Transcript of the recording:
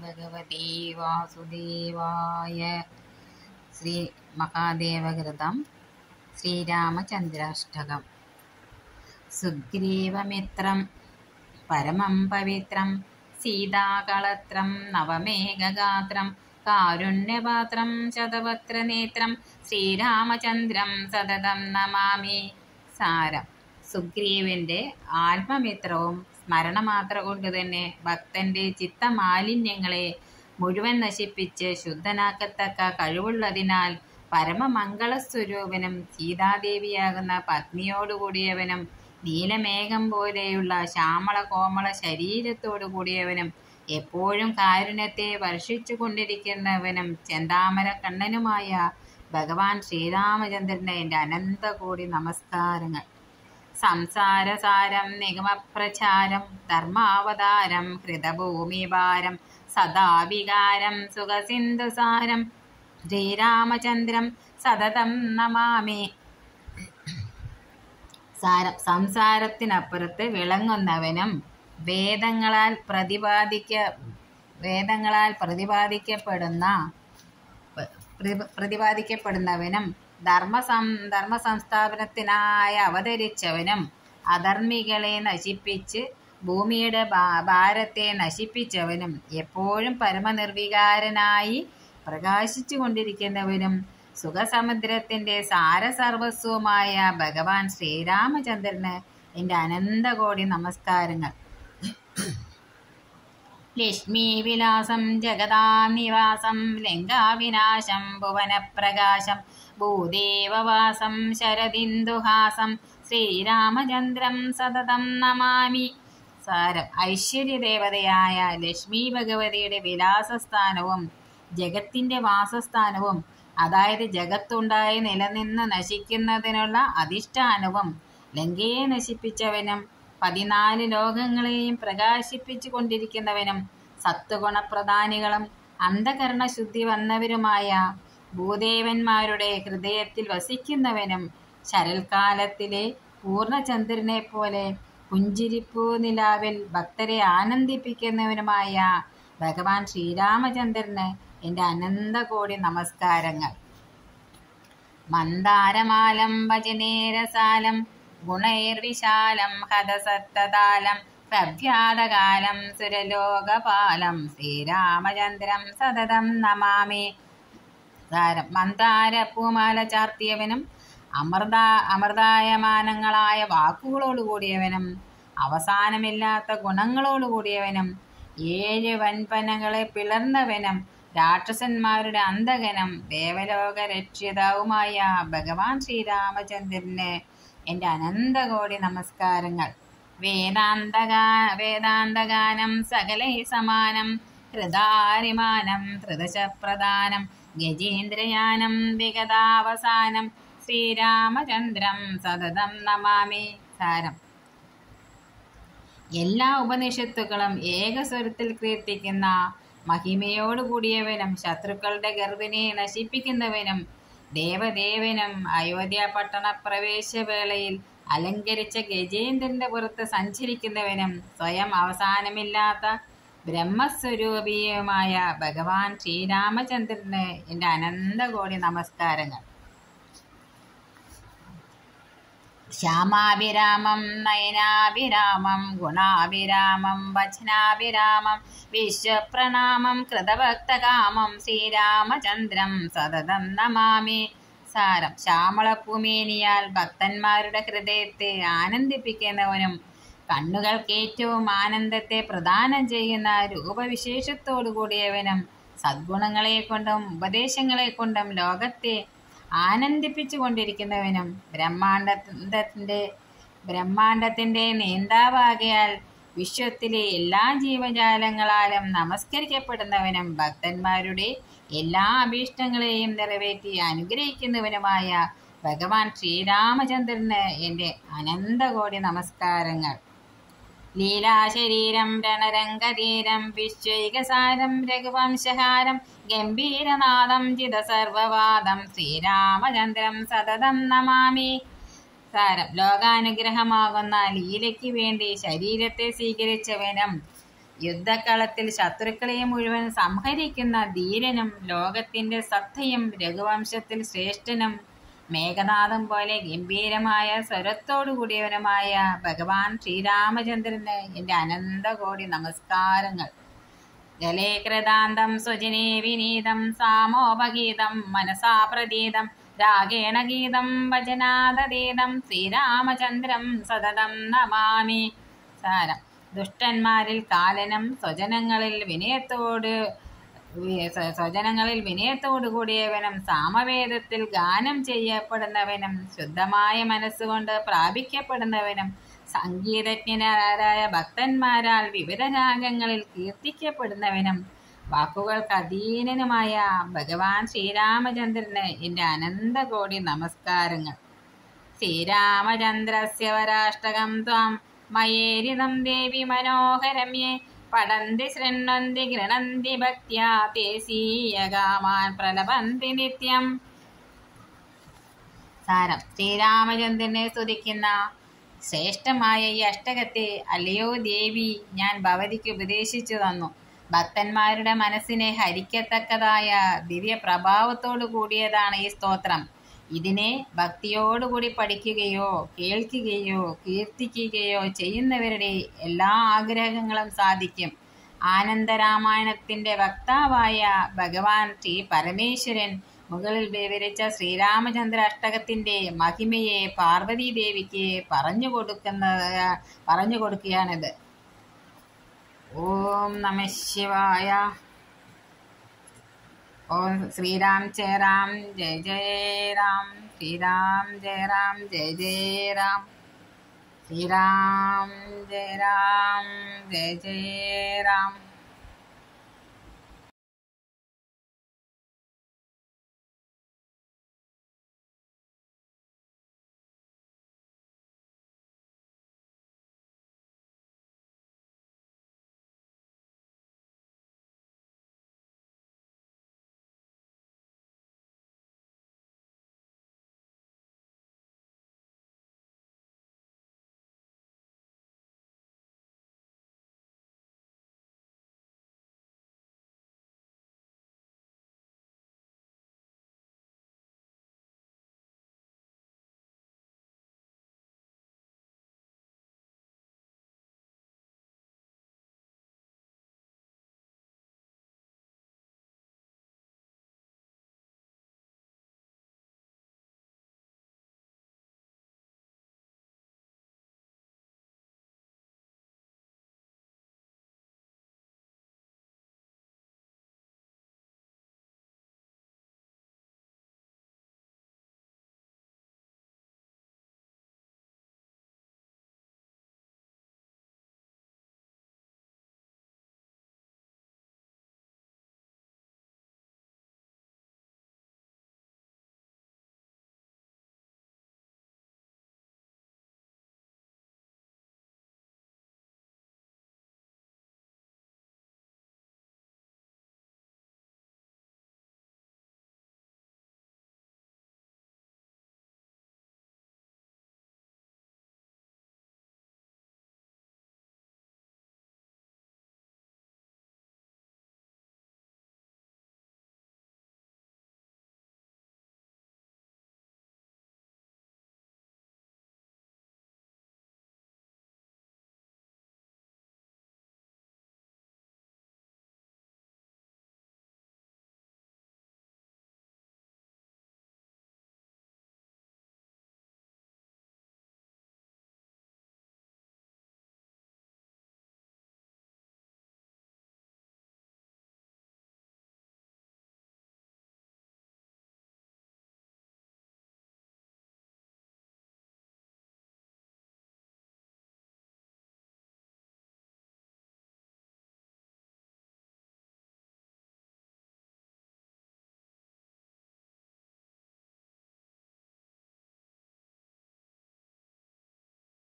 ഭഗവതി വാസുദേവായ ശ്രീ മഹാദേവകൃതം ശ്രീരാമചന്ദ്രാഷ്ടകം സുഗ്രീവമിത്രം പരമം പവിത്രം സീതാകളത്രം നവമേഘഗാത്രം കാരുണ്യപാത്രം ശതപത്രനേത്രം ശ്രീരാമചന്ദ്രം സതതം നമാമി സാരം സുഗ്രീവന്റെ ആത്മമിത്രവും സ്മരണമാത്ര കൊണ്ട് തന്നെ ഭക്തന്റെ ചിത്തമാലിന്യങ്ങളെ മുഴുവൻ നശിപ്പിച്ച് ശുദ്ധനാക്കത്തക്ക കഴിവുള്ളതിനാൽ പരമമംഗളസ്വരൂപനും സീതാദേവിയാകുന്ന പത്നിയോടുകൂടിയവനും നീലമേഘം പോലെയുള്ള ശ്യാമള കോമള ശരീരത്തോടു കൂടിയവനും എപ്പോഴും കാരുണ്യത്തെ വർഷിച്ചു കൊണ്ടിരിക്കുന്നവനും ചെന്താമര കണ്ണനുമായ ഭഗവാൻ ശ്രീരാമചന്ദ്രന് എൻ്റെ അനന്തകോടി നമസ്കാരങ്ങൾ സംസാരസാരം നിഗമപ്രചാരം ധർമാവതാരം ഹൃതഭൂമിഭാരം സദാവികാരം സുഖസിന്ധുസാരം ശ്രീരാമചന്ദ്രം സതതം നമാമി സാരം സംസാരത്തിനപ്പുറത്ത് വിളങ്ങുന്നവനും വേദങ്ങളാൽ പ്രതിപാദിക്ക വേദങ്ങളാൽ പ്രതിപാദിക്കപ്പെടുന്ന പ്ര- പ്രതിപാദിക്കപ്പെടുന്നവനും ധർമ്മസം ധർമ്മ സംസ്ഥാപനത്തിനായി അവതരിച്ചവനും അധർമ്മികളെ നശിപ്പിച്ച് ഭൂമിയുടെ ഭാ- ഭാരത്തെ നശിപ്പിച്ചവനും എപ്പോഴും പരമനിർവികാരനായി പ്രകാശിച്ചു കൊണ്ടിരിക്കുന്നവനും സുഖസമുദ്രത്തിന്റെ സാരസർവസ്വമായ ഭഗവാൻ ശ്രീരാമചന്ദ്രന് എൻ്റെ അനന്തകോടി നമസ്കാരങ്ങൾ ലക്ഷ്മീവിലാസം ജഗദാനിവാസം ലങ്കാവിനാശം ഭുവനപ്രകാശം ഭൂദേവവാസം ശരദിന്ദുഹാസം ശ്രീരാമചന്ദ്രം സതതം നമാമി സാരം ഐശ്വര്യദേവതയായ ലക്ഷ്മി ഭഗവതിയുടെ വിലാസസ്ഥാനവും ജഗത്തിന്റെ വാസസ്ഥാനവും അതായത് ജഗത്തുണ്ടായി നിലനിന്ന് നശിക്കുന്നതിനുള്ള അധിഷ്ഠാനവും ലങ്കയെ നശിപ്പിച്ചവനും പതിനാല് ലോകങ്ങളെയും പ്രകാശിപ്പിച്ചു കൊണ്ടിരിക്കുന്നവനും സത്വഗുണപ്രധാനികളും അന്ധകരണ ശുദ്ധി വന്നവരുമായ ഭൂദേവന്മാരുടെ ഹൃദയത്തിൽ വസിക്കുന്നവനും ശരൽക്കാലത്തിലെ പൂർണ്ണചന്ദ്രനെ പോലെ പുഞ്ചിരിപ്പൂ നിലാവിൽ ഭക്തരെ ആനന്ദിപ്പിക്കുന്നവനുമായ ഭഗവാൻ ശ്രീരാമചന്ദ്രന് എൻ്റെ അനന്തകോടി നമസ്കാരങ്ങൾ മന്ദാരമാലം ഭജനേരസാലം ഗുണൈർവിശാലം ഹതസത്തതാലം പ്രഭ്യാതകാലം സുരലോകപാലം ശ്രീരാമചന്ദ്രം സതതം നമാമി സാരം മന്ദാര പൂമാല ചാർത്തിയവനും അമൃത അമൃതായമാനങ്ങളായ വാക്കുകളോടുകൂടിയവനും അവസാനമില്ലാത്ത ഗുണങ്ങളോടുകൂടിയവനും ഏഴ് വൻപനകളെ പിളർന്നവനും രാക്ഷസന്മാരുടെ അന്തകനും ദേവലോക രക്ഷിതാവുമായ ഭഗവാൻ ശ്രീരാമചന്ദ്രന് എൻ്റെ അനന്തകോടി നമസ്കാരങ്ങൾ വേദാന്തകാ വേദാന്തഗാനം സകലൈ സമാനം ഹൃദാരിമാനം ത്രിദശപ്രധാനം ഗജേന്ദ്രയാനം വിഗതാവസാനം ശ്രീരാമചന്ദ്രം സതതം നമാമി സാരം എല്ലാ ഉപനിഷത്തുക്കളും ഏകസ്വരത്തിൽ കീർത്തിക്കുന്ന മഹിമയോട് കൂടിയവനും ശത്രുക്കളുടെ ഗർഭിനെ നശിപ്പിക്കുന്നവനും ദേവദേവനും അയോധ്യ പട്ടണ പ്രവേശവേളയിൽ അലങ്കരിച്ച ഗജേന്ദ്രന്റെ പുറത്ത് സഞ്ചരിക്കുന്നവനും സ്വയം അവസാനമില്ലാത്ത ബ്രഹ്മസ്വരൂപിയുമായ ഭഗവാൻ ശ്രീരാമചന്ദ്രന് എൻ്റെ അനന്തകോടി നമസ്കാരങ്ങൾ ശ്യാമാഭിരാമം നയനാഭിരാമം ഗുണാഭിരാമം വചനാഭിരാമം വിശ്വപ്രണാമം കൃതഭക്തകാമം ശ്രീരാമചന്ദ്രം സതതം നമാമി സാരം ശ്യാമളഭൂമേനിയാൽ ഭക്തന്മാരുടെ ഹൃദയത്തെ ആനന്ദിപ്പിക്കുന്നവനും കണ്ണുകൾക്ക് ഏറ്റവും ആനന്ദത്തെ പ്രദാനം ചെയ്യുന്ന രൂപവിശേഷത്തോടു കൂടിയവനും സദ്ഗുണങ്ങളെ കൊണ്ടും ഉപദേശങ്ങളെ കൊണ്ടും ലോകത്തെ ആനന്ദിപ്പിച്ചു കൊണ്ടിരിക്കുന്നവനും ബ്രഹ്മാണ്ടത്തിൻ്റെ ബ്രഹ്മാണ്ടത്തിൻ്റെ നേതാവാകയാൽ വിശ്വത്തിലെ എല്ലാ ജീവജാലങ്ങളാലും നമസ്കരിക്കപ്പെടുന്നവനും ഭക്തന്മാരുടെ എല്ലാ അഭീഷ്ടങ്ങളെയും നിറവേറ്റി അനുഗ്രഹിക്കുന്നവനുമായ ഭഗവാൻ ശ്രീരാമചന്ദ്രന് എൻ്റെ അനന്തകോടി നമസ്കാരങ്ങൾ ലീലാശരീരം രണരംഗതീരം വിശ്വൈകസാരം രഘുവംശഹാരം ഗംഭീരനാദം ജിതസർവവാദം ശ്രീരാമചന്ദ്രം സതതം നമാമി സാരം ലോകാനുഗ്രഹമാകുന്ന ലീലയ്ക്ക് വേണ്ടി ശരീരത്തെ സ്വീകരിച്ചവനും യുദ്ധക്കളത്തിൽ ശത്രുക്കളെ മുഴുവൻ സംഹരിക്കുന്ന ധീരനും ലോകത്തിന്റെ സത്തയും രഘുവംശത്തിൽ ശ്രേഷ്ഠനും മേഘനാഥം പോലെ ഗംഭീരമായ സ്വരത്തോടു കൂടിയവനുമായ ഭഗവാൻ ശ്രീരാമചന്ദ്രന് എൻ്റെ അനന്തകോടി നമസ്കാരങ്ങൾ ജലേ കൃതാന്തം സ്വജനേ വിനീതം സാമോപഗീതം മനസാ പ്രതീതം രാഗേണ ഗീതം വചനാദതീതം ശ്രീരാമചന്ദ്രം സതതം നമാമി സാരം ദുഷ്ടന്മാരിൽ കാലനം സ്വജനങ്ങളിൽ വിനയത്തോട് വി- സ്വ- സ്വജനങ്ങളിൽ വിനയത്തോടു കൂടിയവനും സാമവേദത്തിൽ ഗാനം ചെയ്യപ്പെടുന്നവനും ശുദ്ധമായ മനസ്സുകൊണ്ട് പ്രാപിക്കപ്പെടുന്നവനും സംഗീതജ്ഞരായ ഭക്തന്മാരാൽ വിവിധ രാഗങ്ങളിൽ കീർത്തിക്കപ്പെടുന്നവനും വാക്കുകൾക്ക് അധീനനുമായ ഭഗവാൻ ശ്രീരാമചന്ദ്രന് എൻ്റെ അനന്തകോടി നമസ്കാരങ്ങൾ ശ്രീരാമചന്ദ്രസ്യ വരാഷ്ടകം ത്വാം മയേരിതം ദേവി മനോഹരം യേ പഠന്തി ശൃണ്വന്തി ഗൃണന്തി ഭക്ത്യാ തേ സീയകാമാൻ പ്രലപന്തി നിത്യം സാരം ശ്രീരാമചന്ദ്രനെ സ്തുതിക്കുന്ന ശ്രേഷ്ഠമായ ഈ അഷ്ടകത്തെ അല്ലയോ ദേവി ഞാൻ ഭവതിക്ക് ഉപദേശിച്ചു തന്നു ഭക്തന്മാരുടെ മനസ്സിനെ ഹരിക്കത്തക്കതായ ദിവ്യ പ്രഭാവത്തോടു കൂടിയതാണ് ഈ സ്തോത്രം ഇതിനെ ഭക്തിയോടുകൂടി പഠിക്കുകയോ കേൾക്കുകയോ കീർത്തിക്കുകയോ ചെയ്യുന്നവരുടെ എല്ലാ ആഗ്രഹങ്ങളും സാധിക്കും ആനന്ദരാമായണത്തിന്റെ വക്താവായ ഭഗവാൻ ശ്രീ പരമേശ്വരൻ മുകളിൽ വിവരിച്ച ശ്രീരാമചന്ദ്ര അഷ്ടകത്തിന്റെ മഹിമയെ പാർവതി ദേവിക്ക് പറഞ്ഞു കൊടുക്കുന്ന പറഞ്ഞു കൊടുക്കുകയാണിത് ഓം നമ ശിവായ ഓം ശ്രീരാം ജയ രാം ജയ ജയ രാം ശ്രീരാം ജയ രാം ജയ ജയ രാം ശ്രീരാം ജയ രാം ജയ ജയ രാം